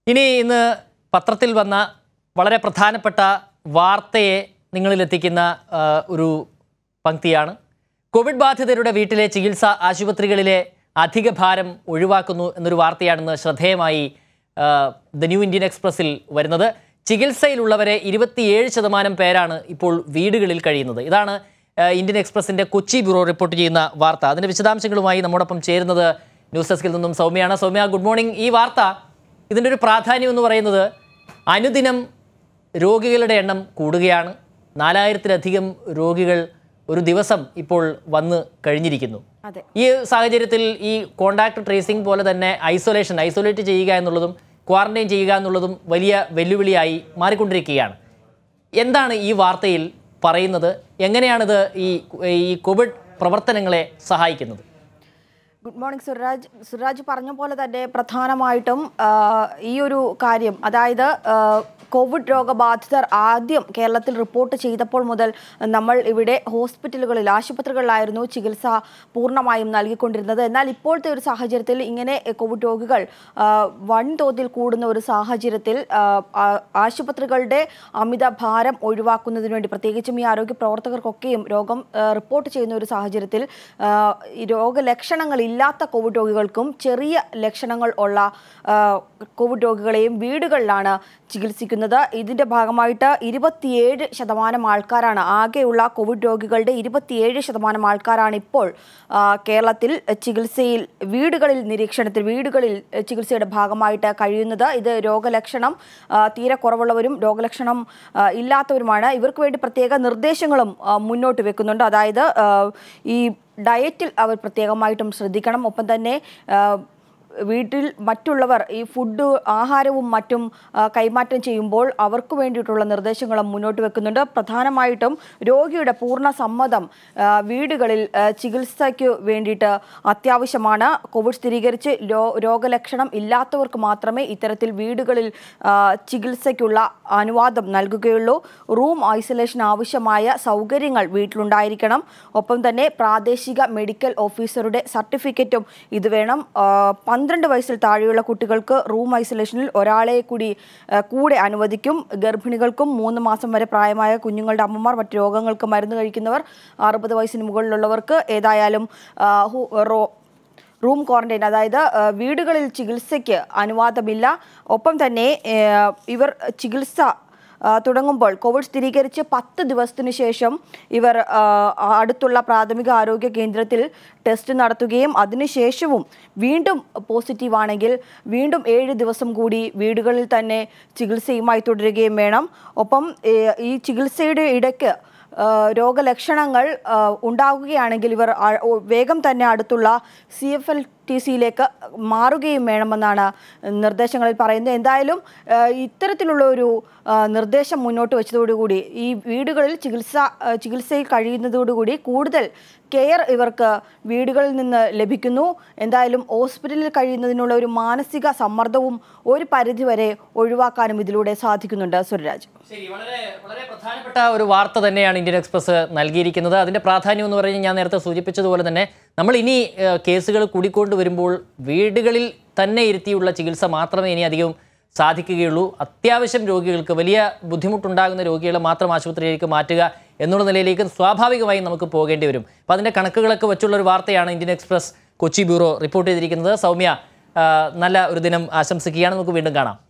ഇനി ഇന്ന് പത്രത്തിൽ വന്ന വളരെ പ്രധാനപ്പെട്ട വാർത്തയെ നിങ്ങളിലെത്തിക്കുന്ന ആ, ഒരു പങ്ക്തിയാണ് കോവിഡ് ബാധിതരുടെ വീട്ടിലെ ചികിത്സ ആശുപത്രികളിലെ അധിക ഭാരം ഒഴിവാക്കുന്നു എന്നൊരു വാർത്തയാണെന്ന് ശ്രദ്ധേയമായി ആ, ദ ന്യൂ ഇന്ത്യൻ എക്സ്പ്രസിൽ വരുന്നത് ചികിത്സയിലുള്ളവരെ ഇരുപത്തിയേഴ് ശതമാനം പേരാണ് ഇപ്പോൾ വീടുകളിൽ കഴിയുന്നത് ഇതാണ് ആ, ഇന്ത്യൻ എക്സ്പ്രസിന്റെ കൊച്ചി ബ്യൂറോ റിപ്പോർട്ട് ചെയ്യുന്ന വാർത്ത അതിന്റെ വിശദാംശങ്ങളുമായി നമ്മോടൊപ്പം ചേരുന്നത് ന്യൂസ് ഡെസ്കിൽ നിന്നും സൗമ്യയാണ് സൗമ്യ ഗുഡ് മോർണിംഗ് ഈ വാർത്ത ഇതിൻ്റെ ഒരു പ്രാധാന്യം എന്ന് പറയുന്നത് അനുദിനം രോഗികളുടെ എണ്ണം കൂടുകയാണ് നാലായിരത്തിലധികം രോഗികൾ ഒരു ദിവസം ഇപ്പോൾ വന്ന് കഴിഞ്ഞിരിക്കുന്നു അതെ ഈ സാഹചര്യത്തിൽ ഈ കോണ്ടാക്ട് ട്രേസിംഗ് പോലെ തന്നെ ഐസൊലേഷൻ ഐസൊലേറ്റ് ചെയ്യുക എന്നുള്ളതും ക്വാറന്റൈൻ ചെയ്യുക എന്നുള്ളതും വലിയ വെല്ലുവിളിയായി മാറിക്കൊണ്ടിരിക്കുകയാണ് എന്താണ് ഈ വാർത്തയിൽ പറയുന്നത് എങ്ങനെയാണിത് ഈ ഈ കോവിഡ് പ്രവർത്തനങ്ങളെ സഹായിക്കുന്നത് ഗുഡ് മോർണിംഗ് സുരാജ് സുരാജ് പറഞ്ഞ പോലെ തന്നെ പ്രധാനമായിട്ടും ആ, ഈ ഒരു കാര്യം അതായത് ആ, കോവിഡ് രോഗബാധിതർ ആദ്യം കേരളത്തിൽ റിപ്പോർട്ട് ചെയ്തപ്പോൾ മുതൽ നമ്മൾ ഇവിടെ ഹോസ്പിറ്റലുകളിൽ ആശുപത്രികളിലായിരുന്നു ചികിത്സ പൂർണ്ണമായും നൽകിക്കൊണ്ടിരുന്നത് എന്നാൽ ഇപ്പോഴത്തെ ഒരു സാഹചര്യത്തിൽ ഇങ്ങനെ കോവിഡ് രോഗികൾ ആ, വൻതോതിൽ കൂടുന്ന ഒരു സാഹചര്യത്തിൽ ആ, ആ, ആശുപത്രികളുടെ അമിത ഭാരം ഒഴിവാക്കുന്നതിന് വേണ്ടി പ്രത്യേകിച്ചും ഈ ആരോഗ്യ പ്രവർത്തകർക്കൊക്കെയും രോഗം ആ, റിപ്പോർട്ട് ചെയ്യുന്ന ഒരു സാഹചര്യത്തിൽ ആ, ഈ രോഗലക്ഷണങ്ങളില്ലാത്ത കോവിഡ് രോഗികൾക്കും ചെറിയ ലക്ഷണങ്ങൾ ഉള്ള ആ, കോവിഡ് രോഗികളെയും വീടുകളിലാണ് ചികിത്സിക്കുന്നത് ഇതിന്റെ ഭാഗമായിട്ട് ഇരുപത്തിയേഴ് ശതമാനം ആൾക്കാരാണ് ആകെയുള്ള കോവിഡ് രോഗികളുടെ ഇരുപത്തിയേഴ് ശതമാനം ആൾക്കാരാണ് ഇപ്പോൾ ആ, കേരളത്തിൽ ചികിത്സയിൽ വീടുകളിൽ നിരീക്ഷണത്തിൽ വീടുകളിൽ ചികിത്സയുടെ ഭാഗമായിട്ട് കഴിയുന്നത് ഇത് രോഗലക്ഷണം ആ, തീരെ കുറവുള്ളവരും രോഗലക്ഷണം ആ, ഇല്ലാത്തവരുമാണ് ഇവർക്ക് വേണ്ടി പ്രത്യേക നിർദ്ദേശങ്ങളും ആ, മുന്നോട്ട് വെക്കുന്നുണ്ട് അതായത് ആ, ഈ ഡയറ്റിൽ അവർ പ്രത്യേകമായിട്ടും ശ്രദ്ധിക്കണം ഒപ്പം തന്നെ ആ, വീട്ടിൽ മറ്റുള്ളവർ ഈ ഫുഡ് ആഹാരവും മറ്റും ആ, കൈമാറ്റം ചെയ്യുമ്പോൾ അവർക്ക് വേണ്ടിയിട്ടുള്ള നിർദ്ദേശങ്ങളും മുന്നോട്ട് വെക്കുന്നുണ്ട് പ്രധാനമായിട്ടും രോഗിയുടെ പൂർണ്ണ സമ്മതം ആ, വീടുകളിൽ ആ, ചികിത്സയ്ക്ക് വേണ്ടിയിട്ട് അത്യാവശ്യമാണ് കോവിഡ് സ്ഥിരീകരിച്ച് രോ- രോഗലക്ഷണം ഇല്ലാത്തവർക്ക് മാത്രമേ ഇത്തരത്തിൽ വീടുകളിൽ ആ, ചികിത്സയ്ക്കുള്ള അനുവാദം നൽകുകയുള്ളൂ റൂം ഐസൊലേഷൻ ആവശ്യമായ സൗകര്യങ്ങൾ വീട്ടിലുണ്ടായിരിക്കണം ഒപ്പം തന്നെ പ്രാദേശിക മെഡിക്കൽ ഓഫീസറുടെ സർട്ടിഫിക്കറ്റും ഇത് വേണം ആ, പന്ത്രണ്ട് വയസ്സിൽ താഴെയുള്ള കുട്ടികൾക്ക് റൂം ഐസൊലേഷനിൽ ഒരാളെ കൂടി ആ, കൂടെ അനുവദിക്കും ഗർഭിണികൾക്കും മൂന്ന് മാസം വരെ പ്രായമായ കുഞ്ഞുങ്ങളുടെ അമ്മമാർ മറ്റ് രോഗങ്ങൾക്ക് മരുന്ന് കഴിക്കുന്നവർ അറുപത് വയസ്സിന് മുകളിലുള്ളവർക്ക് ഏതായാലും ആ, ഹു- റോ റൂം ക്വാറന്റൈൻ അതായത് ആ, വീടുകളിൽ ചികിത്സയ്ക്ക് അനുവാദമില്ല ഒപ്പം തന്നെ ആ, ഇവർ ചികിത്സ ആ, തുടങ്ങുമ്പോൾ കോവിഡ് സ്ഥിരീകരിച്ച് പത്ത് ദിവസത്തിന് ശേഷം ഇവർ ആ, അടുത്തുള്ള പ്രാഥമിക ആരോഗ്യ കേന്ദ്രത്തിൽ ടെസ്റ്റ് നടത്തുകയും അതിനുശേഷവും വീണ്ടും പോസിറ്റീവ് ആണെങ്കിൽ വീണ്ടും ഏഴ് ദിവസം കൂടി വീടുകളിൽ തന്നെ ചികിത്സയുമായി തുടരുകയും വേണം ഒപ്പം ഏ, ഈ ചികിത്സയുടെ ഇടയ്ക്ക് ആ, രോഗലക്ഷണങ്ങൾ ആ, ഉണ്ടാകുകയാണെങ്കിൽ ഇവർ ആ- ഓ- വേഗം തന്നെ അടുത്തുള്ള സി എഫ് എൽ ടി സിയിലേക്ക് മാറുകയും വേണമെന്നാണ് നിർദ്ദേശങ്ങളിൽ പറയുന്നത് എന്തായാലും ആ, ഇത്തരത്തിലുള്ള ഒരു ആ, നിർദ്ദേശം മുന്നോട്ട് വെച്ചതോടുകൂടി ഈ വീടുകളിൽ ചികിത്സ ആ, ചികിത്സയിൽ കഴിയുന്നതോടുകൂടി കൂടുതൽ കെയർ ഇവർക്ക് വീടുകളിൽ നിന്ന് ലഭിക്കുന്നു എന്തായാലും ഹോസ്പിറ്റലിൽ കഴിയുന്നതിനുള്ള ഒരു മാനസിക സമ്മർദ്ദവും ഒരു പരിധിവരെ ഒഴിവാക്കാനും ഇതിലൂടെ സാധിക്കുന്നുണ്ട് സുരരാജ് ശരി വളരെ വളരെ പ്രധാനപ്പെട്ട ഒരു വാർത്ത തന്നെയാണ് ഇന്ത്യൻ എക്സ്പ്രസ് നൽകിയിരിക്കുന്നത് അതിന്റെ പ്രാധാന്യം എന്ന് പറഞ്ഞാൽ ഞാൻ നേരത്തെ സൂചിപ്പിച്ചതുപോലെ തന്നെ നമ്മൾ ഇനി ഏഹ്, കേസുകൾ കൂടിക്കൊണ്ട് വരുമ്പോൾ വീടുകളിൽ തന്നെ ഇരുത്തിയുള്ള ചികിത്സ മാത്രമേ ഇനി അധികവും സാധിക്കുകയുള്ളൂ അത്യാവശ്യം രോഗികൾക്ക് വലിയ ബുദ്ധിമുട്ടുണ്ടാകുന്ന രോഗികളെ മാത്രം ആശുപത്രിയിലേക്ക് മാറ്റുക എന്നുള്ള നിലയിലേക്ക് സ്വാഭാവികമായും നമുക്ക് പോകേണ്ടി വരും അപ്പോൾ അതിൻ്റെ കണക്കുകളൊക്കെ വെച്ചുള്ള ഒരു വാർത്തയാണ് Indian Express Kochi bureau report ചെയ്തിരിക്കുന്നത് സൗമ്യ ആ, നല്ല ഒരു ദിനം ആശംസിക്കുകയാണ് നമുക്ക് വീണ്ടും കാണാം